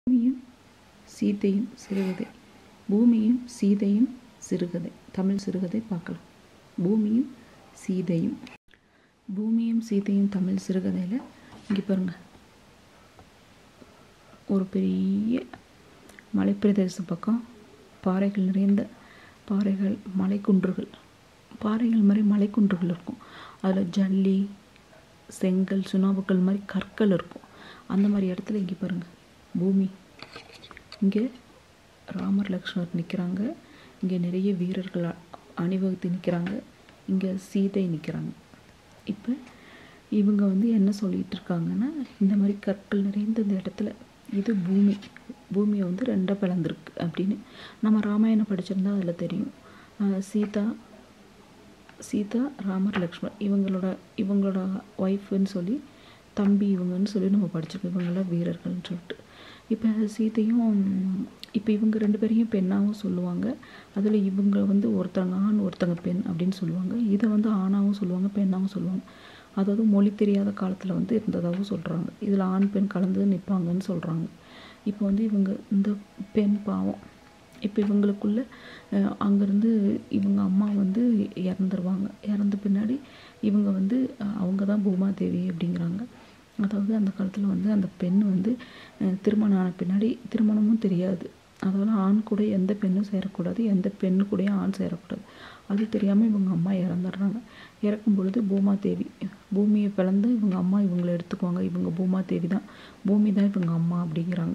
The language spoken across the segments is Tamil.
பூமியும் சீதையும் சிறுகதை பூமியும் சீதையும் சிறுகதை தமிழ் சிறுகதை பார்க்கலாம் பூமியும் சீதையும் பூமியும் சீதையும் தமிழ் சிறுகதையில் இங்கே பாருங்க ஒரு பெரிய மலைப்பிரதேச பக்கம் பாறைகள் நிறைந்த பாறைகள் மலைக்குன்றுகள் பாறைகள் மாதிரி மலைக்குன்றுகள் இருக்கும் அதில் ஜல்லி செங்கல் சுண்ணாம்புக்கல் மாதிரி கற்கள் இருக்கும் அந்த மாதிரி இடத்துல இங்கே பாருங்கள் பூமி இங்கே ராமர் லக்ஷ்மணர் நிற்கிறாங்க இங்கே நிறைய வீரர்கள் அ- அணிவகுத்து நிற்கிறாங்க இங்கே சீதை நிற்கிறாங்க இப்போ இவங்க வந்து என்ன சொல்லிட்டு இருக்காங்கன்னா இந்த மாதிரி கற்கள் நிறைந்த இந்த இடத்துல இது பூமி பூமியை வந்து ரெண்டாக பிளந்துருக்கு அப்படின்னு நம்ம ராமாயணம் படிச்சிருந்தா அதில் தெரியும் அஹ் சீதா சீதா ராமர் லக்ஷ்மண் இவங்களோட இவங்களோட ஒய்ஃப்னு சொல்லி தம்பி இவங்கன்னு சொல்லி நம்ம படிச்சிருக்கோம் இவங்கெல்லாம் வீரர்கள்னு சொல்லிட்டு இப்போ சீதையும் இப்போ இவங்க ரெண்டு பேரையும் பெண்ணாகவும் சொல்லுவாங்க அதில் இவங்க வந்து ஒருத்தங்க ஆண் ஒருத்தங்க பெண் அப்படின்னு சொல்லுவாங்க இதை வந்து ஆணாகவும் சொல்லுவாங்க பெண்ணாகவும் சொல்லுவாங்க அதாவது மொழி தெரியாத காலத்தில் வந்து இருந்ததாகவும் சொல்கிறாங்க இதில் ஆண் பெண் கலந்து நிற்பாங்கன்னு சொல்கிறாங்க இப்போ வந்து இவங்க இந்த பெண் பாவம் இப்போ இவங்களுக்குள்ள அஹ், அங்கேருந்து இவங்க அம்மா வந்து இறந்துருவாங்க இறந்த பின்னாடி இவங்க வந்து அஹ், அவங்க தான் பூமாதேவி அப்படிங்கிறாங்க அதாவது அந்த காலத்தில் வந்து அந்த பெண் வந்து அஹ், திருமணம் ஆன பின்னாடி திருமணமும் தெரியாது அதாவது ஆண் கூட எந்த பெண்ணும் சேரக்கூடாது எந்த பெண்ணு கூடயும் ஆண் சேரக்கூடாது அது தெரியாமல் இவங்க அம்மா இறந்துடுறாங்க இறக்கும் பொழுது பூமாதேவி பூமியை பிளந்து இவங்க அம்மா இவங்களை எடுத்துக்குவாங்க இவங்க பூமாதேவி தான் பூமி தான் இவங்க அம்மா அப்படிங்கிறாங்க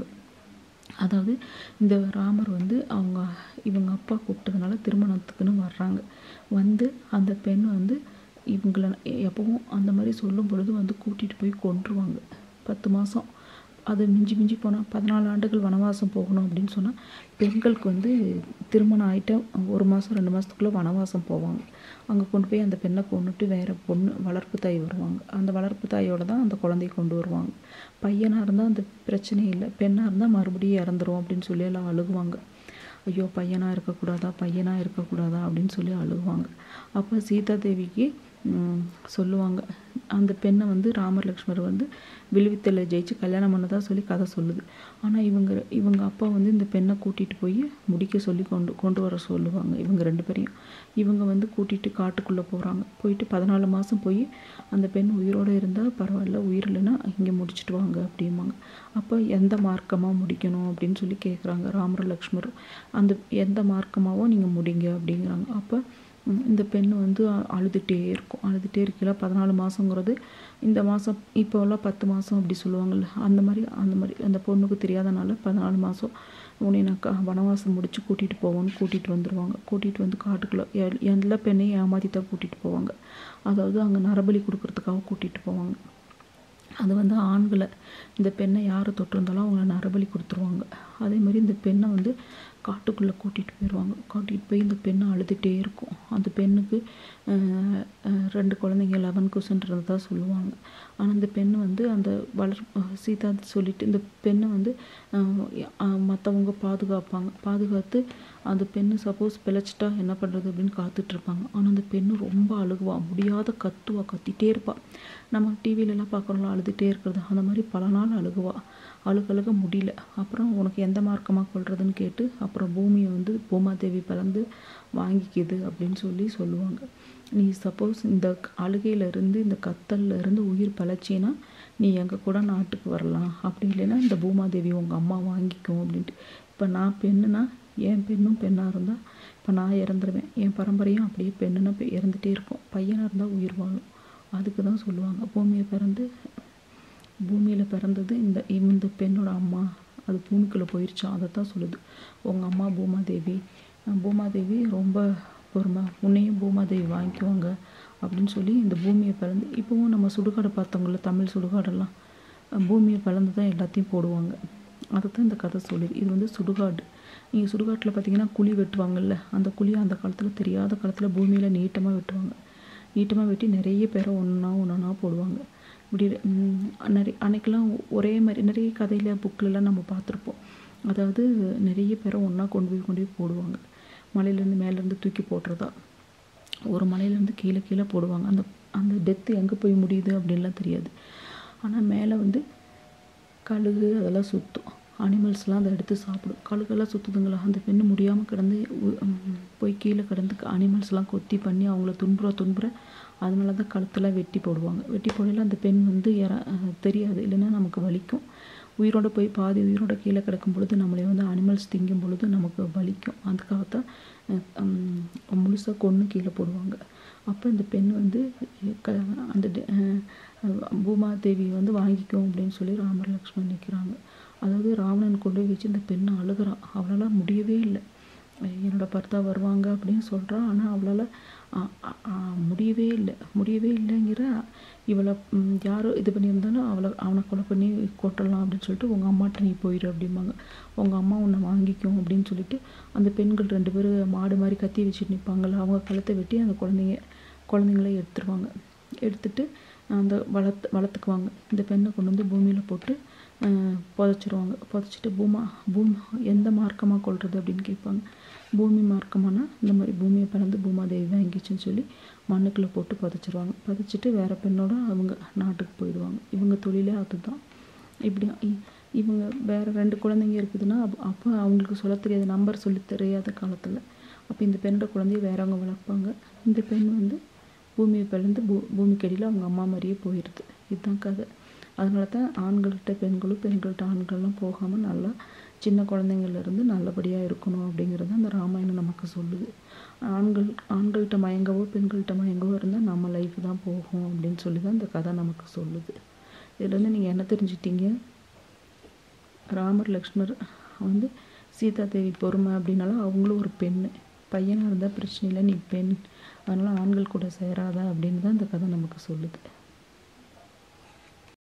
அதாவது இந்த ராமர் வந்து அவங்க இவங்க அப்பா கூப்பிட்டதுனால திருமணத்துக்குன்னு வர்றாங்க வந்து அந்த பெண் வந்து இவங்கள எப்பவும் அந்த மாதிரி சொல்லும் பொழுது வந்து கூட்டிகிட்டு போய் கொன்றுவாங்க பத்து மாதம் அது மிஞ்சி மிஞ்சி போனால் பதினாலு ஆண்டுகள் வனவாசம் போகணும் அப்படின்னு சொன்னால் பெண்களுக்கு வந்து திருமணம் ஆகிட்ட ஒரு மாதம் ரெண்டு மாதத்துக்குள்ளே வனவாசம் போவாங்க அங்கே கொண்டு போய் அந்த பெண்ணை கொண்டுட்டு வேறு பொண்ணு வளர்ப்பு தாய் வருவாங்க அந்த வளர்ப்பு தாயோட தான் அந்த குழந்தைய கொண்டு வருவாங்க பையனாக இருந்தால் அந்த பிரச்சனை இல்லை பெண்ணாக இருந்தால் மறுபடியும் இறந்துரும் அப்படின்னு சொல்லி எல்லாம் அழுகுவாங்க ஐயோ பையனாக இருக்கக்கூடாதா பையனாக இருக்கக்கூடாதா அப்படின்னு சொல்லி அழுகுவாங்க அப்போ சீதா தேவிக்கு ம், சொல்லுவாங்க அந்த பெண்ணை வந்து ராமர் லக்ஷ்மர் வந்து வில்வித்தையில் ஜெயிச்சு கல்யாணம் பண்ணதா சொல்லி கதை சொல்லுது ஆனால் இவங்க இவங்க அப்பா வந்து இந்த பெண்ணை கூட்டிகிட்டு போய் முடிக்க சொல்லி கொண்டு கொண்டு வர சொல்லுவாங்க இவங்க ரெண்டு பேரையும் இவங்க வந்து கூட்டிகிட்டு காட்டுக்குள்ளே போகிறாங்க போயிட்டு பதினாலு மாதம் போய் அந்த பெண் உயிரோடு இருந்தால் பரவாயில்ல உயிர் இல்லைன்னா இங்கே முடிச்சிட்டு வாங்க அப்படிம்பாங்க அப்போ எந்த மார்க்கமாக முடிக்கணும் அப்படின்னு சொல்லி கேட்குறாங்க ராமர் லக்ஷ்மர் அந்த எந்த மார்க்கமாவோ நீங்கள் முடிங்க அப்படிங்கிறாங்க அப்போ ம், இந்த பெண் வந்து அ- அழுதுகிட்டே இருக்கும் அழுதுகிட்டே இருக்கல பதினாலு மாதங்கிறது இந்த மாதம் இப்போல்லாம் பத்து மாதம் அப்படி சொல்லுவாங்கள்ல அந்த மாதிரி அந்த மாதிரி அந்த பொண்ணுக்கு தெரியாதனால பதினாலு மாதம் உன்னை நான் க- வனவாசம் முடிச்சு கூட்டிகிட்டு போவோன்னு கூட்டிகிட்டு வந்துடுவாங்க கூட்டிகிட்டு வந்து காட்டுக்குள்ளே எல்- எல்லா பெண்ணையும் ஏமாற்றி தான் கூட்டிகிட்டு போவாங்க அதாவது அங்கே நரபலி கொடுக்கறதுக்காக கூட்டிகிட்டு போவாங்க அது வந்து ஆண்களை இந்த பெண்ணை யார் தொட்டிருந்தாலும் அவங்கள நரபலி கொடுத்துருவாங்க அதே மாதிரி இந்த பெண்ணை வந்து காட்டுக்குள்ளே கூட்டிகிட்டு போயிடுவாங்க கூட்டிகிட்டு போய் இந்த பெண்ணை அழுதுகிட்டே இருக்கும் அந்த பெண்ணுக்கு ஆஹ், ஆஹ், ரெண்டு குழந்தைங்க லெவன் குசன்றதா சொல்லுவாங்க ஆனால் இந்த பெண் வந்து அந்த வளர் ஆஹ், சீதா சொல்லிட்டு இந்த பெண்ணை வந்து மற்றவங்க பாதுகாப்பாங்க பாதுகாத்து அந்த பெண்ணு சப்போஸ் பிழைச்சிட்டா என்ன பண்ணுறது அப்படின்னு காத்துட்ருப்பாங்க ஆனால் அந்த பெண்ணு ரொம்ப அழுகுவா முடியாத கத்துவா கத்திட்டே இருப்பா நம்ம டிவிலெலாம் பார்க்குறோம்ல அழுதுகிட்டே இருக்கிறது அந்த மாதிரி பல நாள் அழுகுவா அழுக அழுக முடியல அப்புறம் உனக்கு எந்த மார்க்கமாக கொள்றதுன்னு கேட்டு அப்புறம் பூமியை வந்து பூமாதேவி பிளந்து வாங்கிக்குது அப்படின்னு சொல்லி சொல்லுவாங்க நீ சப்போஸ் இந்த அழுகையில இருந்து இந்த கத்தல்ல இருந்து உயிர் பழச்சின்னா நீ எங்கள் கூட நாட்டுக்கு வரலாம் அப்படி இல்லைன்னா இந்த பூமாதேவி உங்கள் அம்மா வாங்கிக்கும் அப்படின்ட்டு இப்போ நான் பெண்ணுனா என் பெண்ணும் பெண்ணாக இருந்தால் இப்போ நான் இறந்துருவேன் என் பரம்பரையும் அப்படியே பெண்ணுன்னா பெ- இறந்துட்டே இருக்கும் பையனாக இருந்தால் உயிர் வாழும் அதுக்கு தான் சொல்லுவாங்க பூமியை பிறந்து பூமியில் பிறந்தது இந்த இந்த பெண்ணோட அம்மா அது பூமிக்குள்ளே போயிருச்சான் அதை தான் சொல்லுது உங்கள் அம்மா பூமாதேவி அஹ் பூமாதேவி ரொம்ப பொறுமை உன்னையும் பூமாதேவி வாங்கிக்குவாங்க அப்படின்னு சொல்லி இந்த பூமியை பிறந்து இப்போவும் நம்ம சுடுகாடை பார்த்தவங்கள தமிழ் சுடுகாடெல்லாம் அஹ் பூமியை பிளந்து தான் எல்லாத்தையும் போடுவாங்க அதை தான் இந்த கதை சொல்லுது இது வந்து சுடுகாடு நீங்கள் சுடுகாட்டில் பார்த்தீங்கன்னா குழி வெட்டுவாங்கல்ல அந்த குழியை அந்த காலத்தில் தெரியாத காலத்தில் பூமியில் நீட்டமாக வெட்டுவாங்க நீட்டமாக வெட்டி நிறைய பேரை ஒன்றா ஒன்றா போடுவாங்க இப்படி ம், நிறைய அன்னைக்கெல்லாம் ஒரே மாதிரி நிறைய கதையில் புக்கிலலாம் நம்ம பார்த்துருப்போம் அதாவது நிறைய பேரை ஒன்றா கொண்டு போய் கொண்டு போய் போடுவாங்க மலையிலேருந்து மேலேருந்து தூக்கி போடுறதா ஒரு மலையிலேருந்து கீழே கீழே போடுவாங்க அந்த அந்த டெத்து எங்கே போய் முடியுது அப்படின்லாம் தெரியாது ஆனால் மேலே வந்து கழுகு அதெல்லாம் சுற்றும் அனிமல்ஸ்லாம் அதை எடுத்து சாப்பிடும் கழுகெல்லாம் சுற்றுதுங்களா அந்த பெண்ணு முடியாமல் கிடந்து உ- ம், போய் கீழே கிடந்து அனிமல்ஸ்லாம் கொத்தி பண்ணி அவங்கள துன்புற துன்புற அதனால தான் கழுத்தெல்லாம் வெட்டி போடுவாங்க வெட்டி போடையில அந்த பெண் வந்து இற அஹ், தெரியாது இல்லைன்னா நமக்கு வலிக்கும் உயிரோட போய் பாதி உயிரோட கீழே கிடக்கும் பொழுது நம்மளை வந்து அனிமல்ஸ் திங்கும் பொழுது நமக்கு வலிக்கும் அதுக்காகத்தான் முழுசாக கொன்று கீழே போடுவாங்க அப்போ இந்த பெண் வந்து க அந்த டெ- அஹ் பூமாதேவி வந்து வாங்கிக்கும் அப்படின்னு சொல்லி ராமர் லக்ஷ்மணன் நிற்கிறாங்க அதாவது ராவணன் கொண்டு போய் வச்சு இந்த பெண்ணை அழுகுறான் அவளால் முடியவே இல்லை என்னோட பர்த்தா வருவாங்க அப்படின்னு சொல்கிறா ஆனால் அவளால் முடியவே இல்லை முடியவே இல்லைங்கிற இவளை ம், யாரோ இது பண்ணியிருந்தாலும் அவளை அவனை கொலை பண்ணி கொட்டலாம் அப்படின்னு சொல்லிட்டு உங்கள் அம்மாட்ட நீ போயிடு அப்படிம்பாங்க உங்கள் அம்மா உன்னை வாங்கிக்கும் அப்படின்னு சொல்லிட்டு அந்த பெண்கள் ரெண்டு பேரும் மாடு மாதிரி கத்தி வச்சுட்டு நிற்பாங்கள்ல அவங்க கழுத்தை வெட்டி அந்த குழந்தைங்க குழந்தைங்கள எடுத்துருவாங்க எடுத்துட்டு அந்த வளர்த்து வளர்த்துக்குவாங்க இந்த பெண்ணை கொண்டு வந்து பூமியில் போட்டு அஹ், புதைச்சிருவாங்க புதைச்சிட்டு பூமா பூமி எந்த மார்க்கமாக கொள்வது அப்படின்னு கேட்பாங்க பூமி மார்க்கமானா இந்த மாதிரி பூமியை பிறந்து பூமாதேவி வாங்கிச்சுன்னு சொல்லி மண்ணுக்குள்ளே போட்டு புதைச்சிருவாங்க புதைச்சிட்டு வேற பெண்ணோட அவங்க நாட்டுக்கு போயிடுவாங்க இவங்க தொழிலே அதுதான் இப்படி இ- இவங்க வேற ரெண்டு குழந்தைங்க இருக்குதுன்னா அப்ப- அப்போ அவங்களுக்கு சொல்ல தெரியாத நம்பர் சொல்லி தெரியாத காலத்தில் அப்போ இந்த பெண்ணோட குழந்தைய வேறவங்க வளர்ப்பாங்க இந்த பெண் வந்து பூமியை பிளந்து பூ பூமிக்கடியில் அவங்க அம்மா மாதிரியே போயிடுது இதுதான் கதை அதனால தான் ஆண்கள்கிட்ட பெண்களும் பெண்கள்கிட்ட ஆண்கள்லாம் போகாமல் நல்லா சின்ன குழந்தைங்கள்ல இருந்து நல்லபடியாக இருக்கணும் அப்படிங்கிறது அந்த ராமாயணம் நமக்கு சொல்லுது ஆண்கள் ஆண்கள்கிட்ட மயங்கவோ பெண்கள்கிட்ட மயங்கவோ இருந்தால் நம்ம லைஃப் தான் போகும் அப்படின்னு சொல்லி தான் இந்த கதை நமக்கு சொல்லுது இதுலேருந்து நீங்கள் என்ன தெரிஞ்சிட்டீங்க ராமர் லக்ஷ்மர் வந்து சீதா தேவி பொறுமை அப்படின்னாலும் அவங்களும் ஒரு பெண்ணு பையனாக இருந்தால் பிரச்சனை இல்லை நீ பெண் அதனால் ஆண்கள் கூட சேராத அப்படின்னு தான் இந்த கதை நமக்கு சொல்லுது